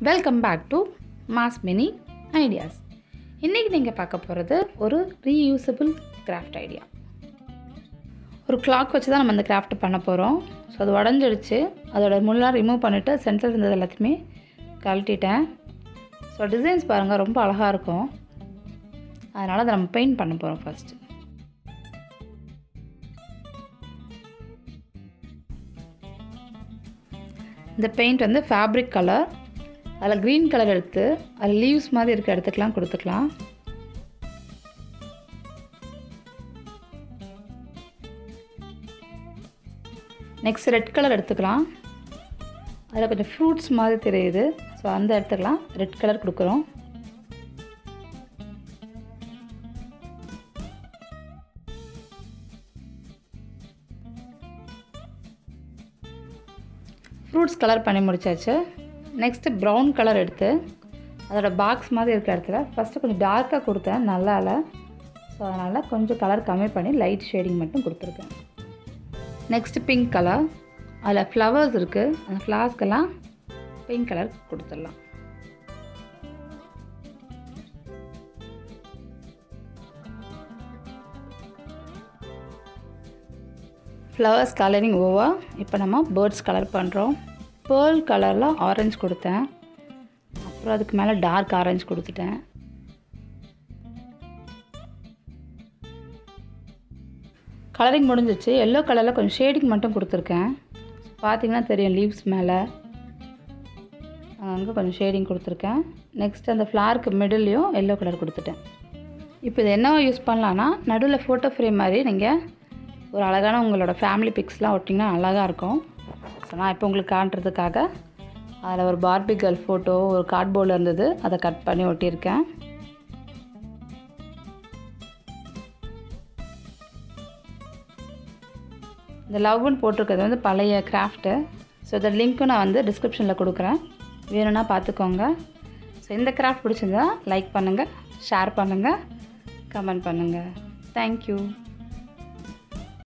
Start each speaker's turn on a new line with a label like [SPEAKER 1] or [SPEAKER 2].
[SPEAKER 1] welcome back to mass mini ideas இன்றைக்கி நீங்கள் பார்க்க போகிறது ஒரு ரீயூசபிள் கிராஃப்ட் ஐடியா ஒரு கிளாக் வச்சு தான் நம்ம அந்த கிராஃப்ட் பண்ண போகிறோம் ஸோ அது உடஞ்சிடுச்சு அதோட முள்ளாக ரிமூவ் பண்ணிவிட்டு சென்டர் இருந்தது எல்லாத்தையுமே கழட்டிட்டேன் ஸோ டிசைன்ஸ் பாருங்கள் ரொம்ப அழகாக இருக்கும் அதனால் அதை நம்ம பெயிண்ட் பண்ண போகிறோம் ஃபஸ்ட்டு இந்த பெயிண்ட் வந்து ஃபேப்ரிக் கலர் அதில் க்ரீன் கலர் எடுத்து அதில் லீவ்ஸ் மாதிரி இருக்க இடத்துக்குலாம் கொடுத்துக்கலாம் நெக்ஸ்ட் ரெட் கலர் எடுத்துக்கலாம் அதில் கொஞ்சம் ஃப்ரூட்ஸ் மாதிரி தெரியுது ஸோ அந்த இடத்துக்குலாம் ரெட் கலர் கொடுக்குறோம் ஃப்ரூட்ஸ் கலர் பண்ணி முடிச்சாச்சு நெக்ஸ்ட்டு ப்ரௌன் கலர் எடுத்து அதோட பாக்ஸ் மாதிரி இருக்க இடத்துல ஃபஸ்ட்டு கொஞ்சம் டார்க்காக கொடுத்தேன் நல்லா இல்லை ஸோ அதனால் கொஞ்சம் கலர் கம்மி பண்ணி லைட் ஷேடிங் மட்டும் கொடுத்துருக்கேன் நெக்ஸ்ட்டு பிங்க் கலர் அதில் ஃப்ளவர்ஸ் இருக்குது அந்த ஃப்ளாஸ்க்கெல்லாம் பிங்க் கலர் கொடுத்துடலாம் ஃப்ளவர்ஸ் கலரிங் ஓவர் இப்போ நம்ம பேர்ட்ஸ் கலர் பண்ணுறோம் பேர்ல் கலரில் ஆரஞ்சு கொடுத்தேன் அப்புறம் அதுக்கு மேலே டார்க் ஆரஞ்சு கொடுத்துட்டேன் கலரிங் முடிஞ்சிச்சு எல்லோ கலரில் கொஞ்சம் ஷேடிங் மட்டும் கொடுத்துருக்கேன் பார்த்தீங்கன்னா தெரியும் லீவ்ஸ் மேலே அங்கே கொஞ்சம் ஷேடிங் கொடுத்துருக்கேன் நெக்ஸ்ட் அந்த ஃப்ளாருக்கு மிடில்லையும் எல்லோ கலர் கொடுத்துட்டேன் இப்போ இது என்னவா யூஸ் பண்ணலான்னா நடுவில் ஃபோட்டோ ஃப்ரேம் மாதிரி நீங்கள் ஒரு அழகான உங்களோட ஃபேமிலி பிக்ஸ்லாம் ஒட்டிங்கன்னா அழகாக இருக்கும் ஸோ நான் இப்போ உங்களுக்கு காட்டுறதுக்காக அதில் ஒரு பார்பி கேர்ள் ஃபோட்டோ ஒரு கார்ட்போர்டில் இருந்தது அதை கட் பண்ணி ஒட்டியிருக்கேன் இந்த லவ்னு போட்டிருக்கிறது வந்து பழைய கிராஃப்ட்டு ஸோ இந்த லிங்க்கும் நான் வந்து டிஸ்கிரிப்ஷனில் கொடுக்குறேன் வேணும்னா பார்த்துக்கோங்க ஸோ இந்த கிராஃப்ட் பிடிச்சிருந்தா லைக் பண்ணுங்கள் ஷேர் பண்ணுங்கள் கமெண்ட் பண்ணுங்கள் தேங்க்யூ